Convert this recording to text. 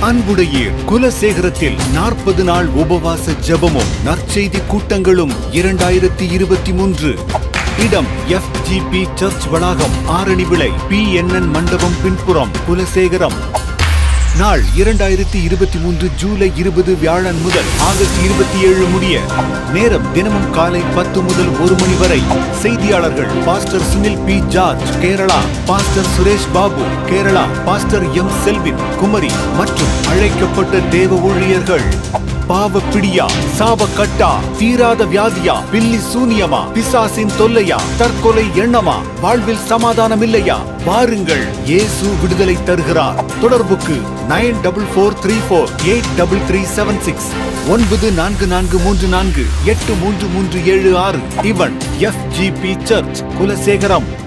அன்புடையீர் குலசேகரத்தில் நாற்பது நாள் உபவாச ஜெபமும் நற்செய்தி கூட்டங்களும் இரண்டாயிரத்தி இருபத்தி மூன்று இடம் எஃப்ஜிபி சர்ச் வளாகம் ஆரணி விளை பி மண்டபம் பின்புறம் குலசேகரம் நாள் இரண்டாயிரத்தி இருபத்தி மூன்று ஜூலை இருபது வியாழன் முதல் ஆகஸ்ட் இருபத்தி ஏழு முடிய நேரம் தினமும் காலை பத்து முதல் ஒரு மணி வரை செய்தியாளர்கள் pastor Sunil P George Kerala pastor Suresh Babu Kerala pastor M Selvin Kumari மற்றும் அழைக்கப்பட்ட தேவ ஊழியர்கள் பாவ பிடியா சாப கட்டா தீராத வியாதியா பில்லி சூனியமா பிசாசின் தொல்லையா தற்கொலை எண்ணமா வாழ்வில் சமாதானம் இல்லையா வாருங்கள் இயேசு விடுதலை தருகிறார் தொடர்புக்கு nine double four three four eight double three seven six ஒன்பது நான்கு நான்கு மூன்று நான்கு எட்டு மூன்று மூன்று ஏழு ஆறு இவன் எஃப் சர்ச் குலசேகரம்